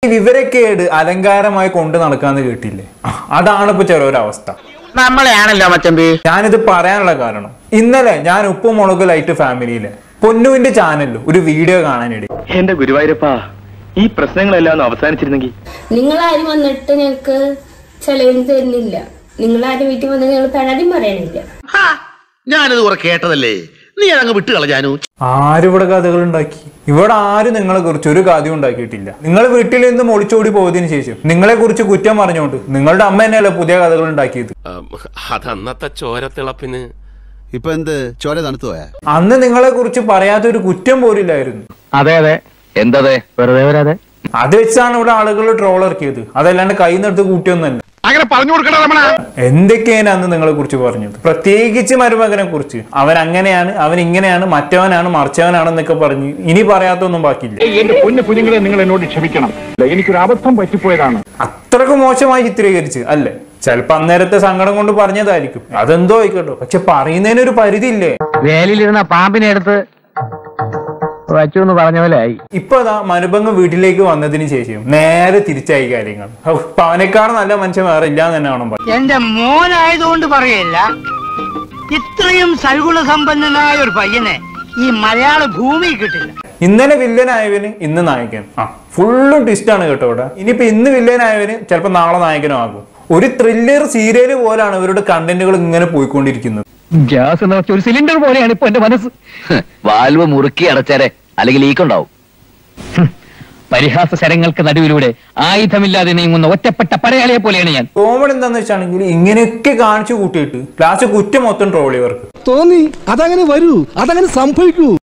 ഈ വിവരക്കേട് അലങ്കാരമായി കൊണ്ട് നടക്കാന്ന് കേട്ടില്ലേ അതാണ് ഇപ്പൊ ചിലൊരവസ്ഥ നമ്മളെയാണല്ലോ മച്ചമ്പി ഞാനിത് പറയാനുള്ള കാരണം ഇന്നലെ ഞാൻ ഉപ്പും മുളക് ലൈറ്റ് ഫാമിലിയിലെ പൊന്നുവിന്റെ ചാനലിൽ ഒരു വീഡിയോ കാണാനിടയിൽ എന്റെ ഗുരുവായൂരപ്പ ഈ പ്രശ്നങ്ങളെല്ലാം ഒന്ന് അവസാനിച്ചിരുന്നെങ്കിൽ നിങ്ങളാരും വന്നിട്ട് ഞങ്ങൾക്ക് ചെലവിന് തരുന്നില്ല നിങ്ങളാരും വീട്ടിൽ വന്ന് ഞങ്ങൾ പരാതിയും പറയണില്ല ഞാനിത് കുറെ കേട്ടതല്ലേ നീ അതങ്ങ് വിട്ട് കളഞ്ഞാനു ആരും ഇവിടെ കഥകൾ ഉണ്ടാക്കി ഇവിടെ ആരും നിങ്ങളെ കുറിച്ച് ഒരു കഥയും ഉണ്ടാക്കിയിട്ടില്ല നിങ്ങൾ വീട്ടിൽ നിന്ന് ഒളിച്ചോടി പോയതിനു ശേഷം നിങ്ങളെ കുറിച്ച് കുറ്റം പറഞ്ഞുകൊണ്ട് നിങ്ങളുടെ അമ്മ തന്നെയല്ലേ പുതിയ കഥകൾ ഉണ്ടാക്കിയത് അതന്നത്തെ ചോരത്തിളപ്പിന് ഇപ്പൊ എന്ത് ചോര തണുത്തു പോയാ അന്ന് നിങ്ങളെ കുറിച്ച് പറയാത്ത ഒരു കുറ്റം പോലില്ലായിരുന്നു അതെ അതെ എന്തതെ വെറുതെ വരാതെ അത് വെച്ചാണ് ഇവിടെ ആളുകൾ ട്രോൾ ഇറക്കിയത് അതല്ലാണ്ട് കയ്യിൽ നിന്നെടുത്ത് കൂട്ടിയൊന്നല്ല അങ്ങനെ പറഞ്ഞു കൊടുക്കണ രമണ എന്തൊക്കെയാണ് അന്ന് നിങ്ങളെ കുറിച്ച് പറഞ്ഞത് പ്രത്യേകിച്ച് മരുമകനെ കുറിച്ച് അവൻ അങ്ങനെയാണ് അവൻ ഇങ്ങനെയാണ് മറ്റവനാണ് മറിച്ചവനാണെന്നൊക്കെ പറഞ്ഞ് ഇനി പറയാത്തൊന്നും ബാക്കിയില്ല എന്റെ പൊന്നു കുഞ്ഞുങ്ങളെ നിങ്ങൾ എന്നോട് ക്ഷമിക്കണം എനിക്കൊരു അബദ്ധം പറ്റിപ്പോയതാണ് അത്രക്ക് മോശമായി ചിത്രീകരിച്ച് അല്ലേ ചിലപ്പോ അന്നേരത്തെ സങ്കടം കൊണ്ട് പറഞ്ഞതായിരിക്കും അതെന്തോ ആയിക്കോട്ടോ പക്ഷെ പറയുന്നതിന് ഒരു പരിധി ഇല്ലേ വേലിയിലിരുന്ന പാമ്പിനെ എടുത്ത് വച്ചു എന്ന് പറഞ്ഞ പോലെ ആയി ഇപ്പൊ അതാ മനുഭംഗം വീട്ടിലേക്ക് വന്നതിന് ശേഷം നേരെ തിരിച്ചായി കാര്യങ്ങൾ ഹൗ, ഇപ്പൊ അവനേക്കാൾ നല്ല മനുഷ്യൻ വേറെ ഇല്ലാന്ന് തന്നെ വേണം പറയാൻ. എന്റെ മോനായതുകൊണ്ട് പറയല്ല ഇത്രയും സൽഗുണ സമ്പന്നനായ ഒരു പയ്യനെ ഈ മലയാള ഭൂമി കിട്ടില്ല ഇന്നലെ വില്ലനായവന് ഇന്ന് നായകൻ ആ ഫുള്ളും ട്വിസ്റ്റാണ് കേട്ടോ ഇവിടെ ഇനിയിപ്പോ ഇന്ന് വില്ലനായവന് ചിലപ്പോ നാളെ നായകനും ആകും ഒരു ത്രില്ലർ സീരിയൽ പോലാണ് ഇവരുടെ കണ്ടന്റുകൾ ഇങ്ങനെ പോയിക്കൊണ്ടിരിക്കുന്നത് ഗ്യാസ് എന്ന് വെച്ച ഒരു സിലിണ്ടർ പോലെയാണ് ഇപ്പൊ എന്റെ മനസ്സ് വാൽവ് മുറുക്കി അടച്ചാരെ അല്ലെങ്കിൽ ലീക്ക് ഉണ്ടാവും പരിഹാസ ശരങ്ങൾക്ക് നടുവിലൂടെ ആയുധമില്ലാതെ നീങ്ങുന്ന ഒറ്റപ്പെട്ട പടയാളിയെ പോലെയാണ് ഞാൻ കോമഡി എന്താന്ന് വെച്ചാണെങ്കിൽ ഇങ്ങനെയൊക്കെ കാണിച്ചു കൂട്ടിയിട്ട് ലാസ്റ്റ് കുറ്റം മൊത്തം ട്രോൾ ഇവർക്ക് തോന്നി അതങ്ങനെ വരൂ അതങ്ങനെ സംഭവിക്കൂ